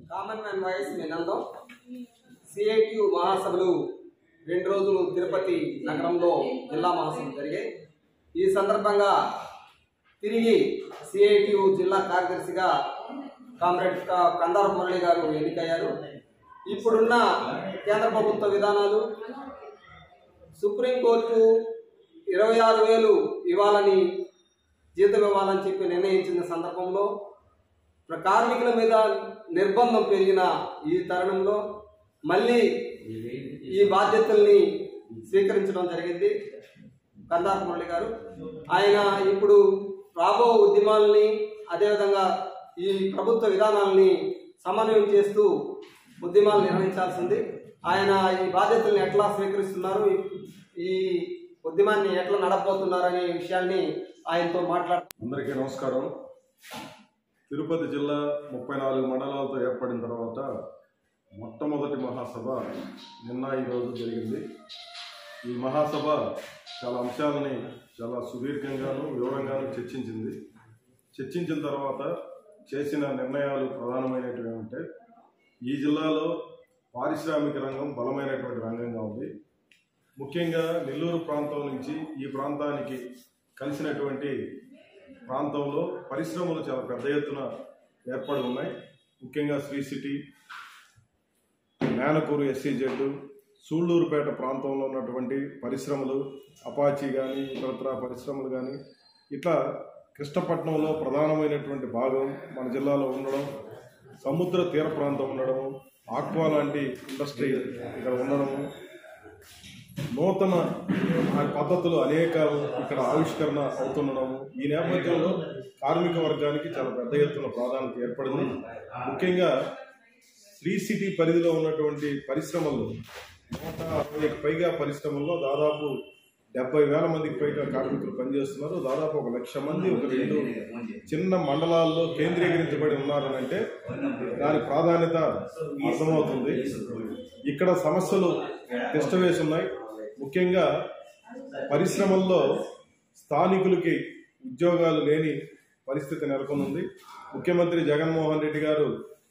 Common man voice వినందం CITU మహాసభలు రెండు రోజులు తిరుపతి నగరంలో జిల్లా మహాసభలు జరిగాయి ఈ సందర్భంగా తిరిగి సిఐటియు జిల్లా కార్యదర్శిగా కామ్రేడ్ క- కందార మురళి గారు ఎన్నికయ్యారు ఇప్పుడున్న కేంద్ర ప్రభుత్వ విధానాలు సుప్రీంకోర్టు ఇరవై ఆరు వేలు ఇవ్వాలని జీతం ఇవ్వాలని చెప్పి నిర్ణయించిన సందర్భంలో ప్ర- కార్మికుల మీద నిర్బంధం పెరిగిన ఈ తరుణంలో మళ్ళీ ఈ బాధ్యతల్ని స్వీకరించడం జరిగింది కందార్ మురళి గారు ఆయన ఇప్పుడు రాబో ఉద్యమాలని అదేవిధంగా ఈ ప్రభుత్వ విధానాలని సమన్వయం చేస్తూ ఉద్యమాలు నిర్వహించాల్సింది ఆయన ఈ బాధ్యతల్ని ఎట్లా స్వీకరిస్తున్నారు ఈ- ఈ ఉద్యమాన్ని ఎట్లా నడపబోతున్నారు అనే విషయాన్ని ఆయనతో మాట్లాడు అందరికీ నమస్కారం తిరుపతి జిల్లా ముప్పై నాలుగు మండలాలతో ఏర్పడిన తర్వాత మొట్టమొదటి మహాసభ నిన్న ఈరోజు జరిగింది ఈ మహాసభ చాలా అంశాలని చాలా సుదీర్ఘంగాను వివరంగాను చర్చించింది చర్చించిన తర్వాత చేసిన నిర్ణయాలు ప్రధానమైనటువంటి ఏమంటే ఈ జిల్లాలో పారిశ్రామిక రంగం బలమైనటువంటి రంగంగా ఉంది ముఖ్యంగా నెల్లూరు ప్రాంతం నుంచి ఈ ప్రాంతానికి కలిసినటువంటి ప్రాంతంలో పరిశ్రమలు చాలా పెద్ద ఎత్తున ఏర్పడి ఉన్నాయి ముఖ్యంగా శ్రీ సిటీ మేనకూరు ఎస్సీజెడ్ సూళ్ళూరుపేట ప్రాంతంలో ఉన్నటువంటి పరిశ్రమలు అపాచీ కానీ ఇతరత్ర పరిశ్రమలు కానీ ఇట్లా కృష్ణపట్నంలో ప్రధానమైనటువంటి భాగం మన జిల్లాలో ఉండడం సముద్ర తీర ప్రాంతం ఉండడము ఆక్వా లాంటి ఇండస్ట్రీ ఇక్కడ ఉండడము నూతన పద్ధతులు అనేక ఇక్కడ ఆవిష్కరణ అవుతుండడము ఈ నేపథ్యంలో కార్మిక వర్గానికి చాలా పెద్ద ఎత్తున ప్రాధాన్యత ఏర్పడింది ముఖ్యంగా శ్రీ సిటీ పరిధిలో ఉన్నటువంటి పరిశ్రమలు నూట అరవైకి పైగా పరిశ్రమల్లో దాదాపు డెబ్బై వేల మందికి పైగా కార్మికులు పనిచేస్తున్నారు దాదాపు ఒక లక్ష మంది ఒక రెండు చిన్న మండలాల్లో కేంద్రీకరించబడి ఉన్నారని అంటే దాని ప్రాధాన్యత అర్థమవుతుంది ఇక్కడ సమస్యలు తిష్టవేసి ఉన్నాయి ముఖ్యంగా పరిశ్రమల్లో స్థానికులకి ఉద్యోగాలు లేని పరిస్థితి నెలకొనుంది ముఖ్యమంత్రి జగన్మోహన్ రెడ్డి గారు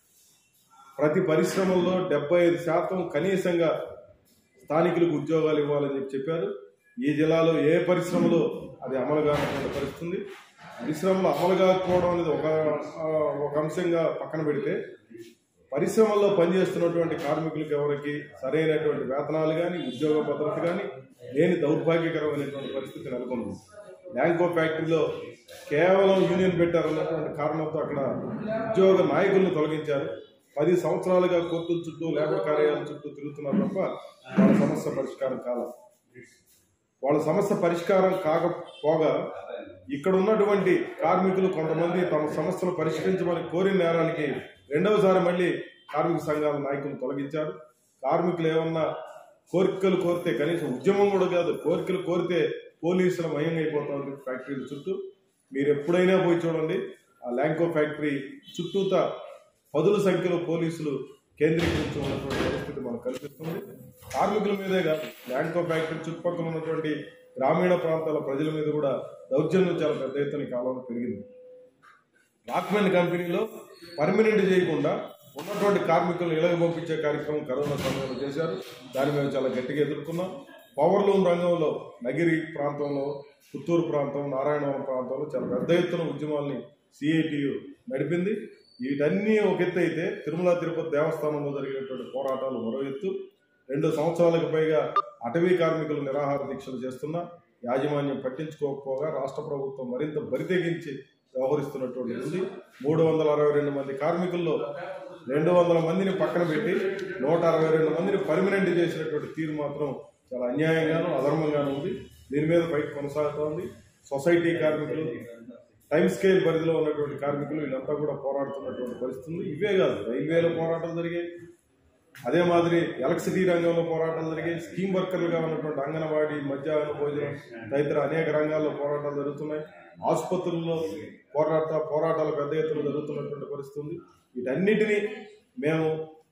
ప్రతి పరిశ్రమల్లో డెబ్బై ఐదు శాతం కనీసంగా స్థానికులకు ఉద్యోగాలు ఇవ్వాలని చెప్పి చెప్పారు ఈ జిల్లాలో ఏ పరిశ్రమలో అది అమలు కానటువంటి పరిస్థితి ఉంది పరిశ్రమలు అమలు కాకపోవడం అనేది ఒక ఆ, ఒక అంశంగా పక్కన పెడితే పరిశ్రమల్లో పనిచేస్తున్నటువంటి కార్మికులకు ఎవరికి సరైనటువంటి వేతనాలు కానీ ఉద్యోగ భద్రత కానీ లేని దౌర్భాగ్యకరమైనటువంటి పరిస్థితి నెలకొంది ల్యాంకో ఫ్యాక్టరీలో కేవలం యూనియన్ పెట్టారన్నటువంటి కారణంతో అక్కడ ఉద్యోగ నాయకులను తొలగించారు పది సంవత్సరాలుగా కోర్టుల చుట్టూ లేబర్ కార్యాలయం చుట్టూ తిరుగుతున్నారు తప్ప వాళ్ళ సమస్య పరిష్కారం కాల వాళ్ళ సమస్య పరిష్కారం కాకపోగా ఇక్కడ ఉన్నటువంటి కార్మికులు కొంతమంది తమ సమస్యలు పరిష్కరించమని కోరిన నేరానికి రెండవసారి మళ్ళీ కార్మిక సంఘాల నాయకులు తొలగించారు కార్మికులు ఏమన్నా కోరికలు కోరితే కనీసం ఉద్యమం కూడా కాదు కోరికలు కోరితే పోలీసుల మయం అయిపోతుంది ఫ్యాక్టరీల చుట్టూ మీరు ఎప్పుడైనా పోయి చూడండి ఆ ల్యాంకో ఫ్యాక్టరీ చుట్టూత పదుల సంఖ్యలో పోలీసులు కేంద్రీకరించి ఉన్నటువంటి పరిస్థితి మనకు కనిపిస్తుంది కార్మికుల మీదే కాదు ల్యాంకో ఫ్యాక్టరీ చుట్టుపక్కల ఉన్నటువంటి గ్రామీణ ప్రాంతాల ప్రజల మీద కూడా దౌర్జన్యం చాలా పెద్ద ఎత్తున ఈ కాలంలో పెరిగింది రాక్మెన్ కంపెనీలో పర్మనెంట్ చేయకుండా ఉన్నటువంటి కార్మికులను ఇళ్ళకి పంపించే కార్యక్రమం కరోనా సమయంలో చేశారు దాన్ని మేము చాలా గట్టిగా ఎదుర్కొన్నాం పవర్ లూమ్ రంగంలో నగిరి ప్రాంతంలో పుత్తూరు ప్రాంతం నారాయణవరం ప్రాంతంలో చాలా పెద్ద ఎత్తున ఉద్యమాల్ని సిఐటియు నడిపింది వీటన్నీ ఒక ఎత్తు అయితే తిరుమల తిరుపతి దేవస్థానంలో జరిగినటువంటి పోరాటాలు మరో ఎత్తు రెండు సంవత్సరాలకు పైగా అటవీ కార్మికులు నిరాహార దీక్షలు చేస్తున్నా యాజమాన్యం పట్టించుకోకపోగా రాష్ట్ర ప్రభుత్వం మరింత బరితెగించి వ్యవహరిస్తున్నటువంటి ఉంది మూడు వందల అరవై రెండు మంది కార్మికుల్లో రెండు వందల మందిని పక్కన పెట్టి నూట అరవై రెండు మందిని పర్మనెంట్ చేసినటువంటి తీరు మాత్రం చాలా అన్యాయంగాను అధర్మంగాను ఉంది దీని మీద ఫైట్ కొనసాగుతోంది సొసైటీ కార్మికులు టైం స్కేల్ పరిధిలో ఉన్నటువంటి కార్మికులు వీళ్ళంతా కూడా పోరాడుతున్నటువంటి పరిస్థితి ఉంది ఇవే కాదు రైల్వేలో పోరాటాలు జరిగాయి అదే మాదిరి ఎలక్ట్రిసిటీ రంగంలో పోరాటాలు జరిగాయి స్కీమ్ వర్కర్లుగా ఉన్నటువంటి అంగన్వాడీ మధ్యాహ్న భోజనం తదితర అనేక రంగాల్లో పోరాటాలు జరుగుతున్నాయి ఆసుపత్రుల్లో పోరాట పోరాటాలు పెద్ద ఎత్తున జరుగుతున్నటువంటి పరిస్థితి ఉంది వీటన్నిటినీ మేము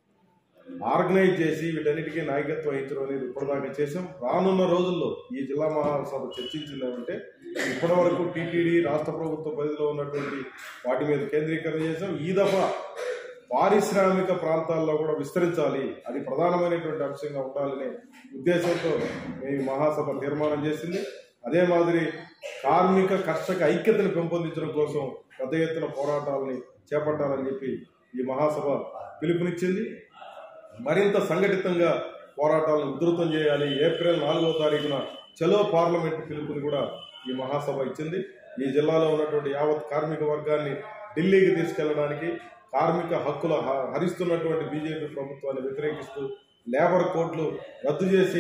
ఆర్గనైజ్ చేసి వీటన్నిటికీ నాయకత్వం వహించడం అనేది ఇప్పటిదాకా చేసాం రానున్న రోజుల్లో ఈ జిల్లా మహాసభ చర్చించింది ఏమంటే ఇప్పటి వరకు టీటీడీ రాష్ట్ర ప్రభుత్వ పరిధిలో ఉన్నటువంటి వాటి మీద కేంద్రీకరణ చేసాం ఈ దఫా పారిశ్రామిక ప్రాంతాల్లో కూడా విస్తరించాలి అది ప్రధానమైనటువంటి అంశంగా ఉండాలనే ఉద్దేశంతో మేము ఈ మహాసభ తీర్మానం చేసింది అదే మాదిరి కార్మిక కర్షక ఐక్యతను పెంపొందించడం కోసం పెద్ద ఎత్తున పోరాటాలని చేపట్టాలని చెప్పి ఈ మహాసభ పిలుపునిచ్చింది మరింత సంఘటితంగా పోరాటాలను ఉధృతం చేయాలి ఏప్రిల్ నాలుగో తారీఖున చలో పార్లమెంట్ పిలుపుని కూడా ఈ మహాసభ ఇచ్చింది ఈ జిల్లాలో ఉన్నటువంటి యావత్ కార్మిక వర్గాన్ని ఢిల్లీకి తీసుకెళ్లడానికి కార్మిక హక్కుల హ- హరిస్తున్నటువంటి బీజేపీ ప్రభుత్వాన్ని వ్యతిరేకిస్తూ లేబర్ కోడ్లు రద్దు చేసి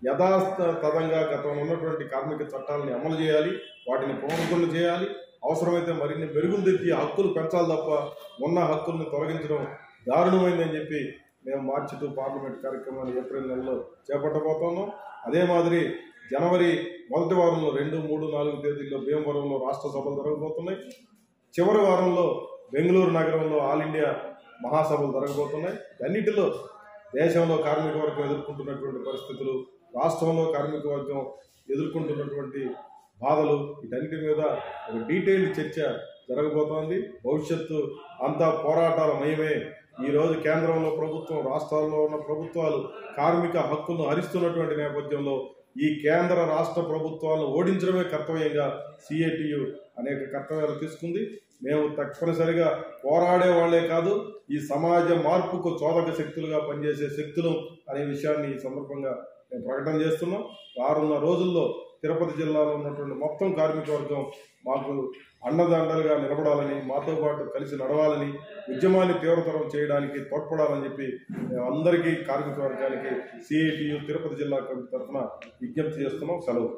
యథాతథంగా గతంలో ఉన్నటువంటి కార్మిక చట్టాలని అమలు చేయాలి వాటిని పునరుద్ధరణ చేయాలి అవసరమైతే మరిన్ని మెరుగులు తెచ్చి హక్కులు పెంచాలి తప్ప ఉన్న హక్కుల్ని తొలగించడం దారుణమైందని చెప్పి మేము మార్చి టూ పార్లమెంట్ కార్యక్రమాన్ని ఏప్రిల్ నెలలో చేపట్టబోతున్నాం అదే మాదిరి జనవరి మొదటి వారంలో రెండు మూడు నాలుగు తేదీల్లో భీమవరంలో రాష్ట్ర సభలు జరగబోతున్నాయి చివరి వారంలో బెంగళూరు నగరంలో ఆల్ ఇండియా మహాసభలు జరగబోతున్నాయి అన్నిటిలో దేశంలో కార్మిక వర్గం ఎదుర్కొంటున్నటువంటి పరిస్థితులు రాష్ట్రంలో కార్మిక వర్గం ఎదుర్కొంటున్నటువంటి బాధలు వీటన్నిటి మీద ఒక డీటెయిల్డ్ చర్చ జరగబోతోంది భవిష్యత్తు అంతా పోరాటాల మయమే ఈ రోజు కేంద్రంలో ప్రభుత్వం రాష్ట్రాల్లో ఉన్న ప్రభుత్వాలు కార్మిక హక్కులను హరిస్తున్నటువంటి నేపథ్యంలో ఈ కేంద్ర రాష్ట్ర ప్రభుత్వాలను ఓడించడమే కర్తవ్యంగా సిఐటియు అనేక కర్తవ్యాలు తీసుకుంది మేము తప్పనిసరిగా పోరాడే వాళ్ళే కాదు ఈ సమాజ మార్పుకు చోదక శక్తులుగా పనిచేసే శక్తులు అనే విషయాన్ని ఈ సందర్భంగా మేము ప్రకటన చేస్తున్నాం రానున్న రోజుల్లో తిరుపతి జిల్లాలో ఉన్నటువంటి మొత్తం కార్మిక వర్గం మాకు అండదండలుగా నిలబడాలని మాతో పాటు కలిసి నడవాలని ఉద్యమాన్ని తీవ్రతరం చేయడానికి తోడ్పడాలని చెప్పి మేము అందరికీ కార్మిక వర్గానికి సిఐటియు తిరుపతి జిల్లా కమిటీ తరఫున విజ్ఞప్తి చేస్తున్నాం సెలవు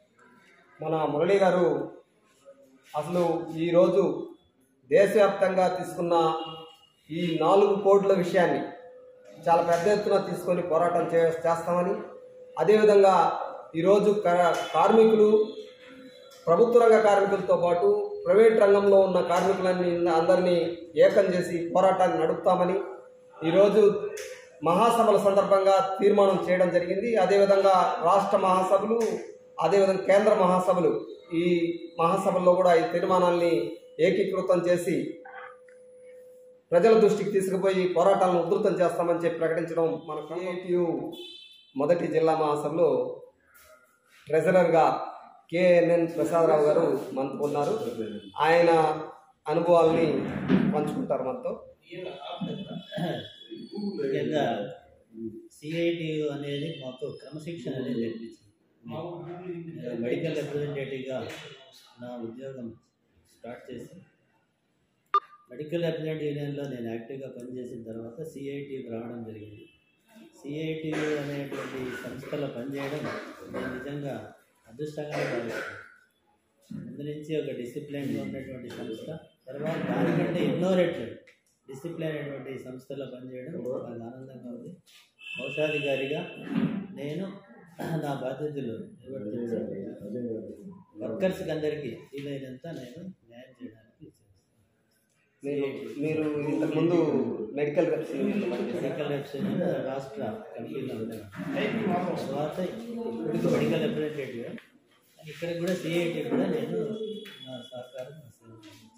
మన మురళి గారు అసలు ఈరోజు దేశవ్యాప్తంగా తీసుకున్న ఈ నాలుగు కోట్ల విషయాన్ని చాలా పెద్ద ఎత్తున తీసుకొని పోరాటం చే చేస్తామని అదేవిధంగా ఈరోజు కా- కార్మికులు ప్రభుత్వ రంగ కార్మికులతో పాటు ప్రైవేట్ రంగంలో ఉన్న కార్మికులన్నీ అందరినీ ఏకం చేసి పోరాటాన్ని నడుపుతామని ఈరోజు మహాసభల సందర్భంగా తీర్మానం చేయడం జరిగింది అదేవిధంగా రాష్ట్ర మహాసభలు అదేవిధంగా కేంద్ర మహాసభలు ఈ మహాసభల్లో కూడా ఈ తీర్మానాల్ని ఏకీకృతం చేసి ప్రజల దృష్టికి తీసుకుపోయి పోరాటాలను ఉధృతం చేస్తామని చెప్పి ప్రకటించడం మన కేటీయు మొదటి జిల్లా మహాసభలో ట్రెజరర్గా కేఎన్ఎన్ ప్రసాదరావు గారు మనతో ఉన్నారు ఆయన అనుభవాల్ని పంచుకుంటారు మనతో ముఖ్యంగా సిఐటి అనేది మాకు క్రమశిక్షణ అనేది నేర్పించింది నేను మెడికల్ రిప్రజెంటేటివ్గా నా ఉద్యోగం స్టార్ట్ చేసి మెడికల్ రిప్రజెంటేటివ్ యూనియన్లో నేను యాక్టివ్గా పనిచేసిన తర్వాత సిఐటికి రావడం జరిగింది సిఐటి అనేటువంటి సంస్థలో పనిచేయడం నేను నిజంగా అదృష్టంగానే భావిస్తున్నాను ముందు నుంచి ఒక డిసిప్లైన్గా ఉన్నటువంటి సంస్థ తర్వాత దానికంటే ఎన్నో రెట్లు డిసిప్లైన్ అయినటువంటి సంస్థలో పనిచేయడం నాకు ఆనందంగా ఉంది ఔషాధికారిగా నేను నా బాధ్యతలు నిర్వర్తించాను వర్కర్స్కి అందరికీ వీలైనంత నేను న్యాయం చేయడానికి మీరు మీరు ఇంతకుముందు మెడికల్ రెప్స్ యూనియన్లో పనిచేశారు మెడికల్ రిప్రజెంటేటివ్ రాష్ట్ర కమిటీలో ఉన్నాను తర్వాత ఇప్పుడు మెడికల్ రిప్రజెంటేటివ్ ఇక్కడ కూడా సిఐటి కూడా నేను నా సహకారం నా సేవ అందించాను.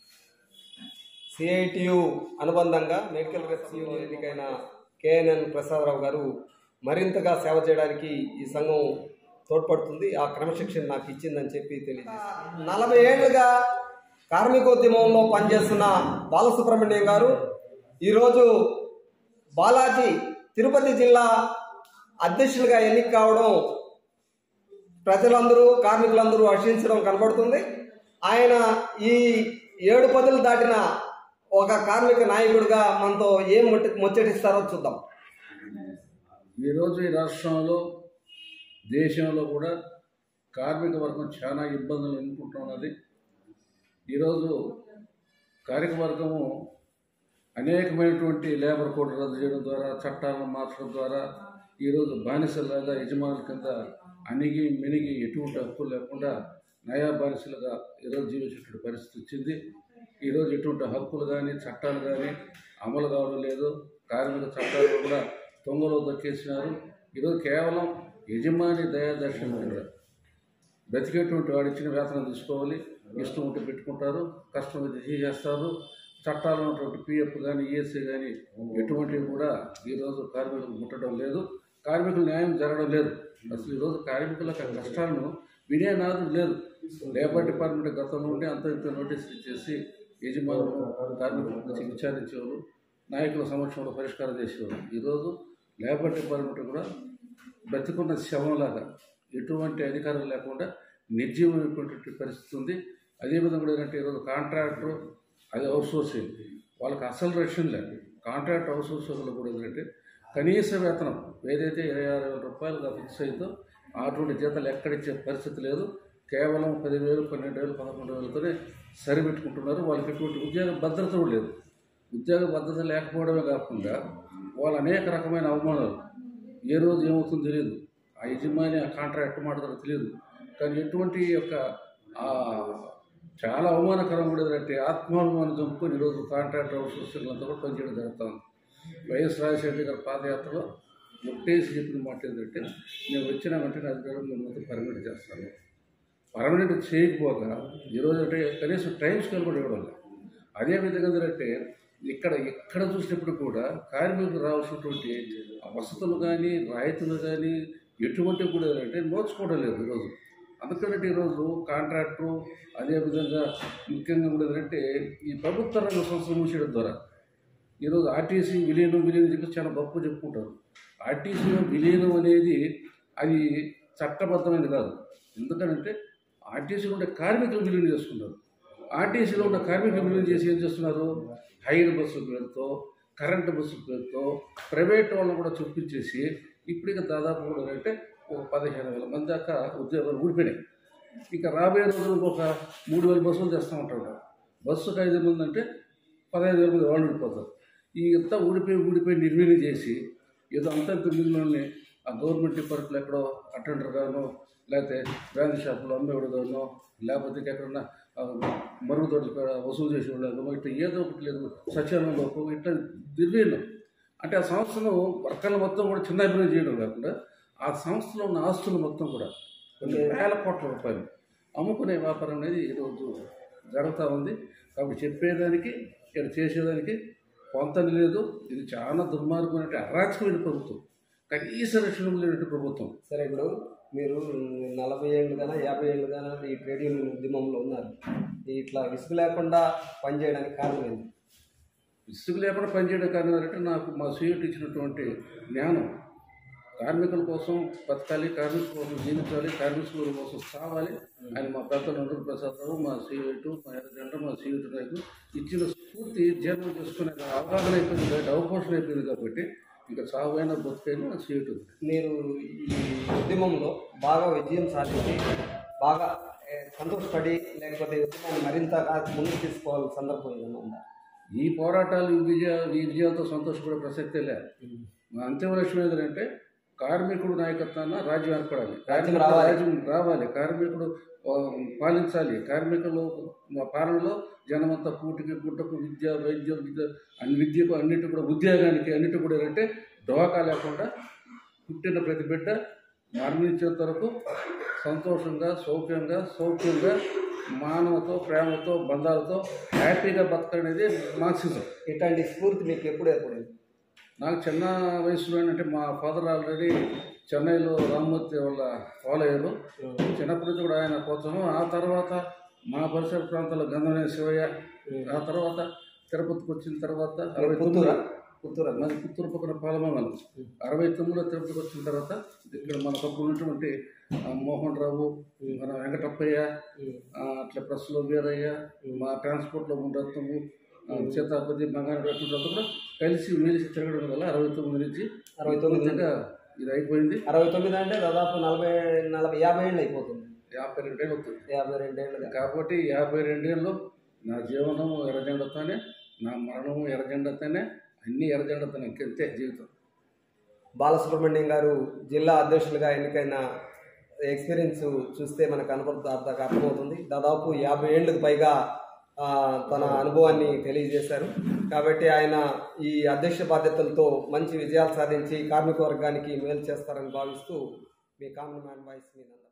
సిఐటియు అనుబంధంగా మెడికల్ రెప్స్ యూనియన్ ఎన్నికైన కేఎన్ఎన్ ప్రసాదరావు గారు మరింతగా సేవ చేయడానికి ఈ సంఘం తోడ్పడుతుంది ఆ క్రమశిక్షణ నాకు ఇచ్చిందని చెప్పి తెలియదు నలభై ఏళ్లుగా కార్మికోద్యమంలో పనిచేస్తున్న బాలసుబ్రహ్మణ్యం గారు ఈరోజు బాలాజీ తిరుపతి జిల్లా అధ్యక్షులుగా ఎన్నిక కావడం ప్రజలందరూ కార్మికులందరూ హర్షించడం కనబడుతుంది ఆయన ఈ ఏడు పదులు దాటిన ఒక కార్మిక నాయకుడిగా మనతో ఏం ముట్టి ముచ్చటిస్తారో చూద్దాం ఈరోజు ఈ రాష్ట్రంలో దేశంలో కూడా కార్మిక వర్గం చాలా ఇబ్బందులు ఎదుర్కొంటున్నది ఈరోజు కార్మిక వర్గము అనేకమైనటువంటి లేబర్ కోడ్ రద్దు చేయడం ద్వారా చట్టాలను మార్చడం ద్వారా ఈరోజు బానిసలాగా యజమానుల కింద అణిగి మినిగి ఎటువంటి హక్కులు లేకుండా నయా బానిసలుగా ఈరోజు జీవించేటువంటి పరిస్థితి వచ్చింది ఈరోజు ఎటువంటి హక్కులు కానీ చట్టాలు కానీ అమలు కావడం లేదు కార్మిక చట్టాలు కూడా తొంగలో దక్కేసినారు ఈరోజు కేవలం యజమాని దయాదర్శనం కూడా బ్రతికేటువంటి వాడు ఇచ్చిన వేతనం తీసుకోవాలి ఇష్టం ఉంటే పెట్టుకుంటారు కష్టం అయితే చేస్తారు చట్టాలు ఉన్నటువంటి పిఎఫ్ కానీ ఈఎస్సీ కానీ ఎటువంటివి కూడా ఈరోజు కార్మికులకు ముట్టడం లేదు కార్మికుల న్యాయం జరగడం లేదు అసలు ఈరోజు కార్మికుల యొక్క కష్టాలను వినే నాదు లేదు లేబర్ డిపార్ట్మెంట్ గతంలో ఉంటే అంత ఇంత నోటీసులు ఇచ్చేసి యజమానులు కార్మికుల గురించి విచారించేవారు నాయకుల సమక్షంలో పరిష్కారం చేసేవారు ఈరోజు లేబర్ డిపార్ట్మెంట్ కూడా బ్రతికున్న శవంలాగా ఎటువంటి అధికారం లేకుండా నిర్జీవమైనటువంటి పరిస్థితి ఉంది అదేవిధంగా కూడా ఏంటంటే ఈరోజు కాంట్రాక్టర్ అది అవుట్సోర్సింగ్ వాళ్ళకి అసలు రక్షణ లేదు కాంట్రాక్ట్ అవుట్సోర్సింగ్లో కూడా ఏంటంటే కనీస వేతనం ఏదైతే ఇరవై ఆరు వేల రూపాయలుగా ఫిక్స్ అయిందో అటువంటి జీతాలు ఎక్కడిచ్చే పరిస్థితి లేదు కేవలం పదివేలు పన్నెండు వేలు పదకొండు వేలతోనే సరిపెట్టుకుంటున్నారు వాళ్ళకి ఎటువంటి ఉద్యోగ భద్రత కూడా లేదు ఉద్యోగ భద్రత లేకపోవడమే కాకుండా వాళ్ళు అనేక రకమైన అవమానాలు ఏ రోజు ఏమవుతుందో తెలియదు ఆ యజమాని ఆ కాంట్రాక్ట్ మాట్లాడో తెలియదు కానీ ఎటువంటి యొక్క ఆ చాలా అవమానకరం కూడా ఏంటంటే ఆత్మాభిమానం చంపుకొని ఈరోజు కాంట్రాక్ట్ అవుట్సోర్సింగ్లంతా కూడా పనిచేయడం జరుగుతుంది వైఎస్ రాజశేఖర గారి పాదయాత్రలో ముట్టేసి చెప్పిన మాట ఏంటంటే నేను వచ్చిన వెంటనే అధికారం మిమ్మల్ని పర్మనెంట్ చేస్తాను పర్మనెంట్ చేయకపోగా ఈరోజు అంటే కనీసం టైం స్కేల్ కూడా ఇవ్వడం లేదు అదే విధంగా ఏంటంటే ఇక్కడ ఎక్కడ చూసినప్పుడు కూడా కార్మికులకు రావాల్సినటువంటి ఆ వసతులు కానీ రాయితీలు కానీ ఎటువంటి కూడా ఏంటంటే నోచుకోవడం లేదు ఈరోజు అందుకనంటే ఈరోజు కాంట్రాక్టు అదేవిధంగా ముఖ్యంగా కూడా ఏంటంటే ఈ ప్రభుత్వ రంగ సంస్థలు మూసేయడం ద్వారా ఈరోజు ఆర్టీసీ విలీనం విలీనం చెప్పి చాలా గొప్ప చెప్పుకుంటారు ఆర్టీసీలో విలీనం అనేది అది చట్టబద్ధమైనది కాదు ఎందుకనంటే ఆర్టీసీలో ఉండే కార్మికులు విలీనం చేసుకున్నారు ఆర్టీసీలో ఉన్న కార్మికులు విలీనం చేసి ఏం చేస్తున్నారు హైర్ బస్సు పేరుతో కరెంటు బస్సు పేరుతో ప్రైవేట్ వాళ్ళని కూడా చూపించేసి ఇప్పటికి దాదాపు కూడా అంటే ఒక పదిహేను వేల మంది దాకా ఉద్యోగాలు ఊడిపోయినాయి ఇంకా రాబోయే రోజులకు ఒక మూడు వేల బస్సులు తెస్తూ ఉంటాడు బస్సుకు ఐదు మంది అంటే పదహైదు వేల మంది వాళ్ళు ఊడిపోతారు ఈ ఇంత ఊడిపోయి ఊడిపోయి నిర్వీర్యం చేసి ఏదో అంతంత మిగిలిన ఆ గవర్నమెంట్ డిపార్ట్మెంట్లో ఎక్కడో అటెండర్ గానో లేకపోతే బ్రాండ్ షాపులో అమ్మేవాడు గానో లేకపోతే ఎక్కడన్నా ఆ, మరుగుదొడ్ల కాడ వసూలు చేసేవాళ్ళు ఇట్లా ఏదో ఒకటి లేదు సత్యానంలోకి ఇట్లా నిర్వీర్యం అంటే ఆ సంస్థను వర్కర్లు మొత్తం కూడా చిన్న అభివృద్ధి చేయడం కాకుండా ఆ సంస్థలో ఉన్న ఆస్తులు మొత్తం కూడా కొన్ని వేల కోట్ల రూపాయలు అమ్ముకునే వ్యాపారం అనేది ఈరోజు జరుగుతూ ఉంది కాబట్టి చెప్పేదానికి ఇక్కడ చేసేదానికి పొంతని లేదు ఇది చాలా దుర్మార్గమైన అరాచకమైన ప్రభుత్వం కనీస రక్షణ లేనటువంటి ప్రభుత్వం సరే ఇప్పుడు మీరు నలభై ఏళ్ళు కానీ యాభై ఏళ్ళు కానీ ఈ ట్రేడ్ యూనియన్ ఉద్యమంలో ఉన్నారు ఇట్లా ఇసుక లేకుండా పనిచేయడానికి కారణం ఏంటి ఇసుక లేకుండా పనిచేయడం కారణం ఏంటంటే నాకు మా సీఎట్ ఇచ్చినటువంటి జ్ఞానం కార్మికుల కోసం బతకాలి కార్మికుల కోసం జీవించాలి కార్మికుల కోసం సావాలి అని మా పెద్ద నందూరు ప్రసాద్ రావు మా సీఎట్ మా ఎర్రజెండ మా సీఎట్ నాయకులు ఇచ్చిన స్ఫూర్తి జీర్ణం చేసుకునే అవగాహన అయిపోయింది కాబట్టి అవపోషణ అయిపోయింది కాబట్టి ఇంకా సాగుైన బతుకైనా సీఎట్ ఉంది మీరు ఈ ఉద్యమంలో బాగా విజయం సాధించి బాగా ఏ, సంతోషపడి లేకపోతే ఈ ఉద్యమాన్ని మరింత ముందుకు తీసుకోవాల్సిన సందర్భం ఏదైనా ఉందా ఈ పోరాటాలు ఈ విజయ ఈ విజయాలతో సంతోషపడే ప్రసక్తే లేదు మా అంతిమ లక్ష్యం ఏంటంటే కార్మికుడు నాయకత్వాన రాజ్యం ఏర్పడాలి కార్మికుడు రావాలి. రాజ్యం రావాలి కార్మికుడు ఆ, పాలించాలి కార్మికులు మా పాలనలో జనమంతా కూటికి గుట్టకు విద్య వైద్యం విద్య అన్ని విద్యకు అన్నిటి కూడా ఉద్యోగానికి అన్నిటి కూడా ఏంటంటే డోకా లేకుండా పుట్టిన ప్రతి బిడ్డ మరణించేంత వరకు సంతోషంగా సౌఖ్యంగా సౌఖ్యంగా మానవతో ప్రేమతో బంధాలతో హ్యాపీగా బతకనేది మార్క్సిజం ఇట్లాంటి స్ఫూర్తి మీకు ఎప్పుడు ఏర్పడింది నాకు చిన్న వయసులో అంటే మా ఫాదర్ ఆల్రెడీ చెన్నైలో రామ్మూర్తి వాళ్ళ ఫాలో అయ్యారు చిన్నప్పటి నుంచి కూడా ఆయన ప్రోత్సాహం ఆ తర్వాత మా పరిసర ప్రాంతాల్లో గంధమైన శివయ్య ఆ తర్వాత తిరుపతికి వచ్చిన తర్వాత అరవై పుత్తూరా తొమ్మిది పుత్తూరా మాది పుత్తూరు పక్కన పాలమంగళం అరవై తొమ్మిదిలో తిరుపతికి వచ్చిన తర్వాత ఇక్కడ మనకు ఉన్నటువంటి ఆ, మోహన్ రావు మన వెంకటప్పయ్య ఆ, అట్లా ప్రెస్లో వీరయ్య మా ట్రాన్స్పోర్ట్లో ఉండటము సీతాపతి బంగారు అటువంటి కూడా కలిసి మెలిసి తిరగడం వల్ల అరవై తొమ్మిది నుంచి అరవై తొమ్మిది పూర్తిగా ఇది అయిపోయింది అరవై తొమ్మిది అంటే దాదాపు నలభై నలభై యాభై ఏళ్ళు అయిపోతుంది యాభై రెండేళ్ళు అవుతుంది యాభై రెండేళ్ళుగా కాబట్టి యాభై రెండేళ్ళు నా జీవనం ఎర్రజెండతోనే నా మరణము ఎర్రజెండతోనే అన్ని ఎర్రజెండతోనే ఇంకెంతే జీవితం బాలసుబ్రహ్మణ్యం గారు జిల్లా అధ్యక్షులుగా ఎన్నికైన ఎక్స్పీరియన్స్ చూస్తే మనకు అనుభవం అర్థం అర్థమవుతుంది దాదాపు యాభై ఏళ్ళకు పైగా ఆ, తన అనుభవాన్ని తెలియజేశారు కాబట్టి ఆయన ఈ అధ్యక్ష బాధ్యతలతో మంచి విజయాలు సాధించి కార్మిక వర్గానికి మేలు చేస్తారని భావిస్తూ మీ కామన్ మ్యాన్ వాయిస్ మీ నంద